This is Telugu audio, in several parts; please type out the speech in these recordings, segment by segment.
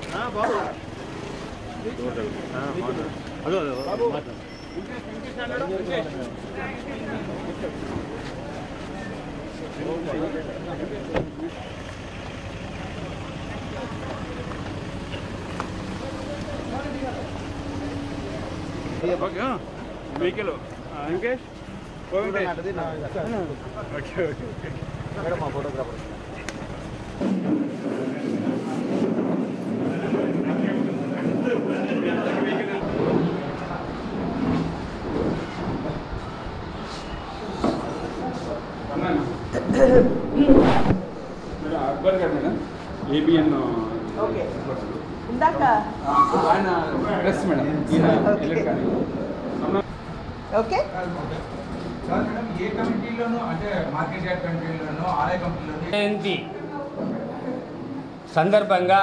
Okay vehicle Venkatesh oh Venkatesh okay okay okay మా ఫోటోగ్రాఫర్ మేడం అక్బర్ గారు మేడం ఏబిఎన్ ఓకే ఇందాక ఆయన ప్రెస్ మేడం ఈయన ఓకే. ఎల్లుండి కానీ అమ్మ ఓకే సార్ మేడం ఏ కమిటీలోనూ అంటే మార్కెట్ యార్డ్ కమిటీలోనూ ఆలయ కమిటీలోనూ జయంతి సందర్భంగా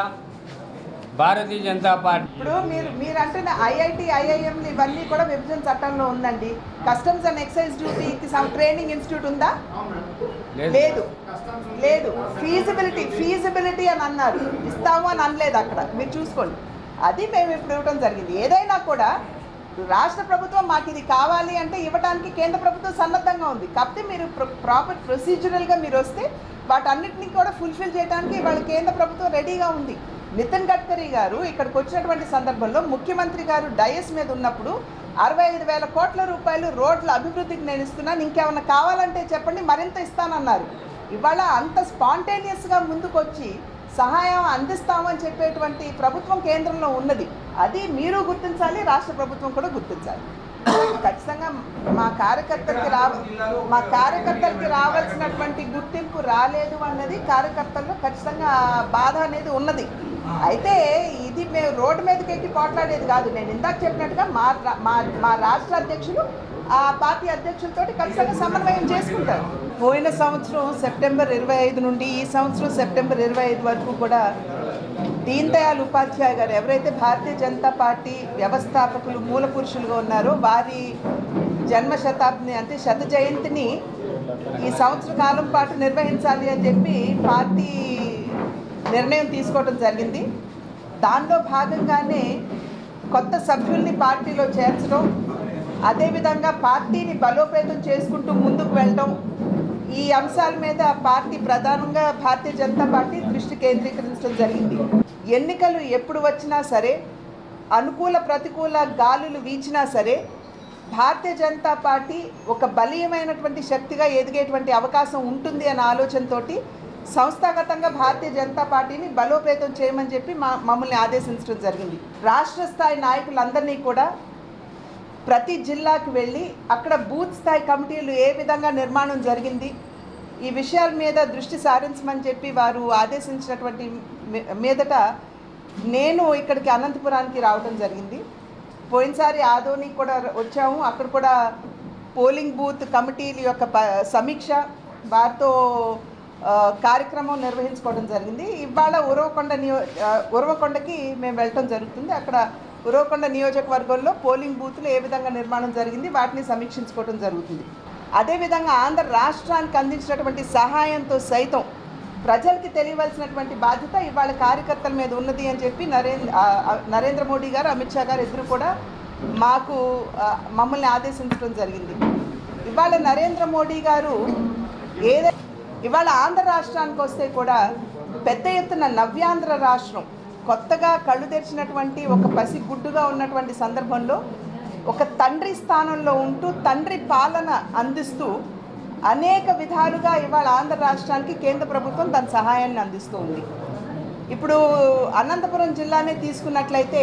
భారతీయ జనతా పార్టీ ఇప్పుడు మీరు మీరు అంటున్న ఐఐటి ఐఐఎంలు ఇవన్నీ కూడా విభజన చట్టంలో ఉందండి కస్టమ్స్ అండ్ ఎక్సైజ్ డ్యూటీకి సమ్ ట్రైనింగ్ ఇన్స్టిట్యూట్ ఉందా లేదు. లేదు లేదు ఫీజిబిలిటీ ఫీజిబిలిటీ అని అన్నారు ఇస్తాము అని అనలేదు అక్కడ మీరు చూసుకోండి అది మేము ఇప్పుడు ఇవ్వడం జరిగింది ఏదైనా కూడా రాష్ట్ర ప్రభుత్వం మాకు ఇది కావాలి అంటే ఇవ్వడానికి కేంద్ర ప్రభుత్వం సన్నద్ధంగా ఉంది కాకపోతే మీరు ప్రాపర్ ప్రొసీజరల్గా మీరు వస్తే వాటన్నిటిని కూడా ఫుల్ఫిల్ చేయడానికి వాళ్ళ కేంద్ర ప్రభుత్వం రెడీగా ఉంది నితిన్ గడ్కరీ గారు ఇక్కడికి వచ్చినటువంటి సందర్భంలో ముఖ్యమంత్రి గారు డయస్ మీద ఉన్నప్పుడు అరవై ఐదు వేల కోట్ల రూపాయలు రోడ్ల అభివృద్ధికి నేను ఇస్తున్నాను ఇంకేమన్నా కావాలంటే చెప్పండి మరింత ఇస్తానన్నారు ఇవాళ అంత స్పాంటేనియస్గా ముందుకొచ్చి సహాయం అందిస్తామని చెప్పేటువంటి ప్రభుత్వం కేంద్రంలో ఉన్నది అది మీరు గుర్తించాలి రాష్ట్ర ప్రభుత్వం కూడా గుర్తించాలి ఖచ్చితంగా మా కార్యకర్తలకి రావ మా కార్యకర్తలకి రావాల్సినటువంటి గుర్తింపు రాలేదు అన్నది కార్యకర్తల్లో ఖచ్చితంగా బాధ అనేది ఉన్నది అయితే ఇది మేము రోడ్డు మీదకి ఎక్కి పోట్లాడేది కాదు నేను ఇందాక చెప్పినట్టుగా మా రా- మా మా రాష్ట్ర అధ్యక్షులు ఆ పార్టీ అధ్యక్షులతో ఖచ్చితంగా సమన్వయం చేసుకుంటారు పోయిన సంవత్సరం సెప్టెంబర్ ఇరవై ఐదు నుండి ఈ సంవత్సరం సెప్టెంబర్ ఇరవై ఐదు వరకు కూడా దీన్ దయాళ్ ఉపాధ్యాయ గారు ఎవరైతే భారతీయ జనతా పార్టీ వ్యవస్థాపకులు మూల పురుషులుగా ఉన్నారో వారి జన్మ శతాబ్దిని అంటే శత జయంతిని ఈ సంవత్సర కాలం పాటు నిర్వహించాలి అని చెప్పి పార్టీ నిర్ణయం తీసుకోవడం జరిగింది దానిలో భాగంగానే కొత్త సభ్యుల్ని పార్టీలో చేర్చడం అదేవిధంగా పార్టీని బలోపేతం చేసుకుంటూ ముందుకు వెళ్ళడం ఈ అంశాల మీద పార్టీ ప్రధానంగా భారతీయ జనతా పార్టీ దృష్టి కేంద్రీకరించడం జరిగింది ఎన్నికలు ఎప్పుడు వచ్చినా సరే అనుకూల ప్రతికూల గాలులు వీచినా సరే భారతీయ జనతా పార్టీ ఒక బలీయమైనటువంటి శక్తిగా ఎదిగేటువంటి అవకాశం ఉంటుంది అనే ఆలోచనతోటి సంస్థాగతంగా భారతీయ జనతా పార్టీని బలోపేతం చేయమని చెప్పి మా మమ్మల్ని ఆదేశించడం జరిగింది రాష్ట్ర స్థాయి నాయకులందరినీ కూడా ప్రతి జిల్లాకు వెళ్ళి అక్కడ బూత్ స్థాయి కమిటీలు ఏ విధంగా నిర్మాణం జరిగింది ఈ విషయాల మీద దృష్టి సారించమని చెప్పి వారు ఆదేశించినటువంటి మీ- మీదట నేను ఇక్కడికి అనంతపురానికి రావడం జరిగింది పోయినసారి ఆదోని కూడా వచ్చాము అక్కడ కూడా పోలింగ్ బూత్ కమిటీల యొక్క ప- సమీక్ష వారితో ఆ, కార్యక్రమం నిర్వహించుకోవడం జరిగింది ఇవాళ ఉరవకొండ నియో ఆ, ఉరవకొండకి మేము వెళ్ళటం జరుగుతుంది అక్కడ ఉరవకొండ నియోజకవర్గంలో పోలింగ్ బూత్లు ఏ విధంగా నిర్మాణం జరిగింది వాటిని సమీక్షించుకోవడం జరుగుతుంది అదేవిధంగా ఆంధ్ర రాష్ట్రానికి అందించినటువంటి సహాయంతో సైతం ప్రజలకి తెలియవలసినటువంటి బాధ్యత ఇవాళ కార్యకర్తల మీద ఉన్నది అని చెప్పి నరేంద్ర ఆ, ఆ, నరేంద్ర మోడీ గారు అమిత్ షా గారు ఇద్దరు కూడా మాకు ఆ, మమ్మల్ని ఆదేశించడం జరిగింది ఇవాళ నరేంద్ర మోడీ గారు ఏదైతే ఇవాళ ఆంధ్ర రాష్ట్రానికి వస్తే కూడా పెద్ద ఎత్తున నవ్యాంధ్ర రాష్ట్రం కొత్తగా కళ్ళు తెరిచినటువంటి ఒక పసిగుడ్డుగా ఉన్నటువంటి సందర్భంలో ఒక తండ్రి స్థానంలో ఉంటూ తండ్రి పాలన అందిస్తూ అనేక విధాలుగా ఇవాళ ఆంధ్ర రాష్ట్రానికి కేంద్ర ప్రభుత్వం తన సహాయాన్ని అందిస్తూ ఉంది ఇప్పుడు అనంతపురం జిల్లానే తీసుకున్నట్లయితే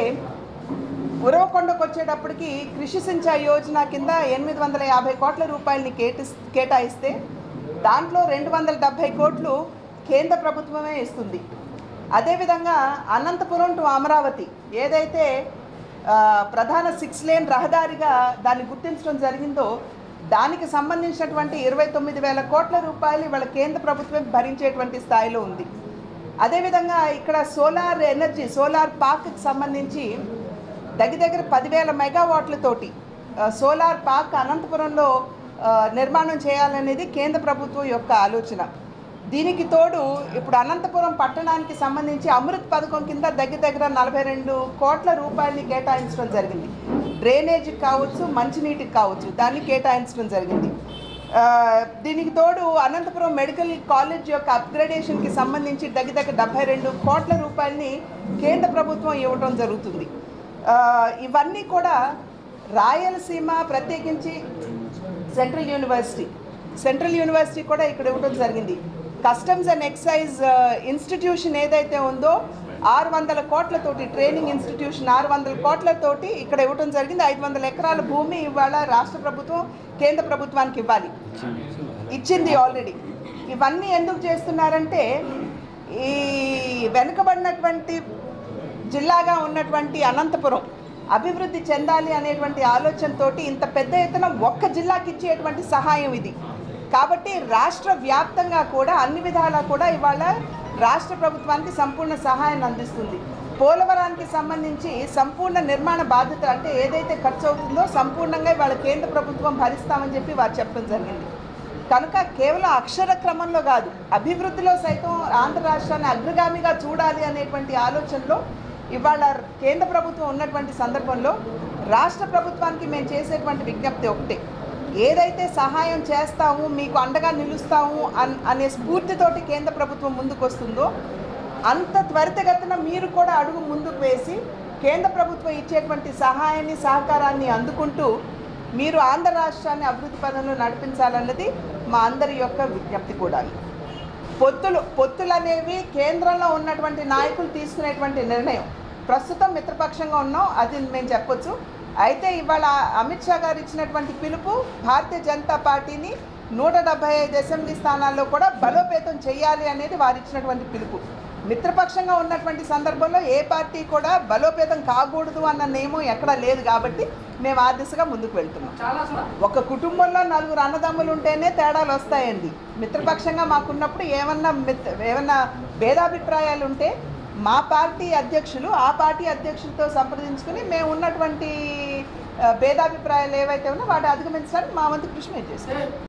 ఉరవకొండకు వచ్చేటప్పటికి కృషి సించాయి యోజన కింద ఎనిమిది వందల యాభై కోట్ల రూపాయలని కేటి కేటాయిస్తే దాంట్లో రెండు వందల డెబ్భై కోట్లు కేంద్ర ప్రభుత్వమే ఇస్తుంది అదేవిధంగా అనంతపురం టు అమరావతి ఏదైతే ఆ, ప్రధాన సిక్స్ లేన్ రహదారిగా దాన్ని గుర్తించడం జరిగిందో దానికి సంబంధించినటువంటి ఇరవై తొమ్మిది వేల కోట్ల రూపాయలు ఇవాళ కేంద్ర ప్రభుత్వం భరించేటువంటి స్థాయిలో ఉంది అదేవిధంగా ఇక్కడ సోలార్ ఎనర్జీ సోలార్ పార్క్కి సంబంధించి దగ్గర దగ్గర పదివేల మెగావాట్లతోటి ఆ, సోలార్ పార్క్ అనంతపురంలో ఆ, నిర్మాణం చేయాలనేది కేంద్ర ప్రభుత్వం యొక్క ఆలోచన దీనికి తోడు ఇప్పుడు అనంతపురం పట్టణానికి సంబంధించి అమృత్ పథకం కింద దగ్గర దగ్గర నలభై రెండు కోట్ల రూపాయలని కేటాయించడం జరిగింది డ్రైనేజీకి కావచ్చు మంచినీటికి కావచ్చు దాన్ని కేటాయించడం జరిగింది ఆ, దీనికి తోడు అనంతపురం మెడికల్ కాలేజ్ యొక్క అప్గ్రేడేషన్కి సంబంధించి దగ్గర దగ్గర డెబ్బై రెండు కోట్ల రూపాయలని కేంద్ర ప్రభుత్వం ఇవ్వడం జరుగుతుంది ఆ, ఇవన్నీ కూడా రాయలసీమ ప్రత్యేకించి సెంట్రల్ యూనివర్సిటీ సెంట్రల్ యూనివర్సిటీ కూడా ఇక్కడ ఇవ్వడం జరిగింది కస్టమ్స్ అండ్ ఎక్సైజ్ ఇన్స్టిట్యూషన్ ఏదైతే ఉందో ఆరు వందల కోట్లతోటి ట్రైనింగ్ ఇన్స్టిట్యూషన్ ఆరు వందల కోట్లతోటి ఇక్కడ ఇవ్వడం జరిగింది ఐదు వందల ఎకరాల భూమి ఇవాళ రాష్ట్ర ప్రభుత్వం కేంద్ర ప్రభుత్వానికి ఇవ్వాలి ఇచ్చింది ఆల్రెడీ ఇవన్నీ ఎందుకు చేస్తున్నారంటే ఈ వెనుకబడినటువంటి జిల్లాగా ఉన్నటువంటి అనంతపురం అభివృద్ధి చెందాలి అనేటువంటి ఆలోచనతోటి ఇంత పెద్ద ఎత్తున ఒక్క జిల్లాకి ఇచ్చేటువంటి సహాయం ఇది కాబట్టి రాష్ట్ర వ్యాప్తంగా కూడా అన్ని విధాలా కూడా ఇవాళ రాష్ట్ర ప్రభుత్వానికి సంపూర్ణ సహాయాన్ని అందిస్తుంది పోలవరానికి సంబంధించి సంపూర్ణ నిర్మాణ బాధ్యత అంటే ఏదైతే ఖర్చు అవుతుందో సంపూర్ణంగా ఇవాళ కేంద్ర ప్రభుత్వం భరిస్తామని చెప్పి వారు చెప్పడం జరిగింది కనుక కేవలం అక్షర క్రమంలో కాదు అభివృద్ధిలో సైతం ఆంధ్ర రాష్ట్రాన్ని అగ్రగామిగా చూడాలి అనేటువంటి ఆలోచనలో ఇవాళ కేంద్ర ప్రభుత్వం ఉన్నటువంటి సందర్భంలో రాష్ట్ర ప్రభుత్వానికి మేము చేసేటువంటి విజ్ఞప్తి ఒకటే ఏదైతే సహాయం చేస్తాము మీకు అండగా నిలుస్తాము అన్ అనే స్ఫూర్తితోటి కేంద్ర ప్రభుత్వం ముందుకు వస్తుందో అంత త్వరితగతిన మీరు కూడా అడుగు ముందుకు వేసి కేంద్ర ప్రభుత్వం ఇచ్చేటువంటి సహాయాన్ని సహకారాన్ని అందుకుంటూ మీరు ఆంధ్ర రాష్ట్రాన్ని అభివృద్ధి పదంలో నడిపించాలన్నది మా అందరి యొక్క విజ్ఞప్తి కూడా పొత్తులు పొత్తులు అనేవి కేంద్రంలో ఉన్నటువంటి నాయకులు తీసుకునేటువంటి నిర్ణయం ప్రస్తుతం మిత్రపక్షంగా ఉన్నాం అది మేము చెప్పొచ్చు అయితే ఇవాళ అమిత్ షా గారు ఇచ్చినటువంటి పిలుపు భారతీయ జనతా పార్టీని నూట డెబ్బై ఐదు అసెంబ్లీ స్థానాల్లో కూడా బలోపేతం చేయాలి అనేది వారు ఇచ్చినటువంటి పిలుపు మిత్రపక్షంగా ఉన్నటువంటి సందర్భంలో ఏ పార్టీ కూడా బలోపేతం కాకూడదు అన్న నియమం ఎక్కడా లేదు కాబట్టి మేము ఆ దిశగా ముందుకు వెళ్తున్నాం ఒక కుటుంబంలో నలుగురు అన్నదమ్ములు ఉంటేనే తేడాలు వస్తాయండి మిత్రపక్షంగా మాకున్నప్పుడు ఏమన్నా మిత్ర ఏమన్నా భేదాభిప్రాయాలు ఉంటే మా పార్టీ అధ్యక్షులు ఆ పార్టీ అధ్యక్షులతో సంప్రదించుకుని మేము ఉన్నటువంటి ఆ, భేదాభిప్రాయాలు ఏవైతే ఉన్నాయో వాటి అధిగమించడానికి మా వంతు కృషి మేము చేస్తాం